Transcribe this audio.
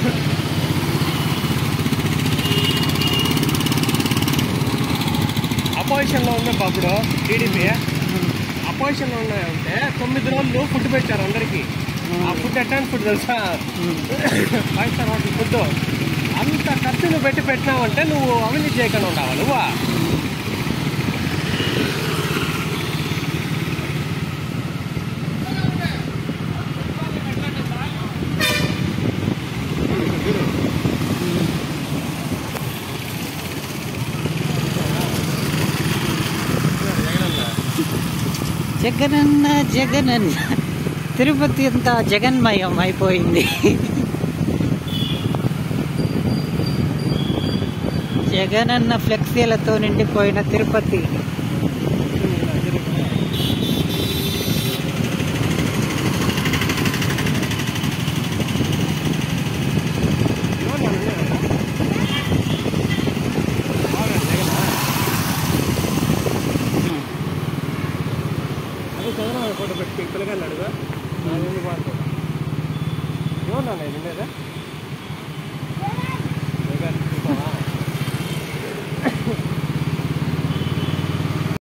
అపోజిషన్లో ఉన్న అప్పుడు టీడీపీ అపోజిషన్లో ఉన్నాయంటే తొమ్మిది రోజులు ఫుడ్ పెట్టారు అందరికి ఆ ఫుడ్ ఎట్లాంటి ఫుడ్ తెలుసా ఫైవ్ స్టార్ హోటల్ ఫుడ్ అంత ఖర్చు నువ్వు పెట్టి పెట్టినావంటే నువ్వు అవినీతి చేయకుండా ఉండావా నువ్వా జగనన్న జగనన్న తిరుపతి అంతా జగన్మయం అయిపోయింది జగనన్న ఫ్లెక్సీలతో నిండిపోయిన తిరుపతి అది చదవాలి ఫోటో పెట్టి పిల్లగాళ్ళు అడుగు నాది ఎందుకు వాడుకో ఏమన్నా నేను ఉండేదా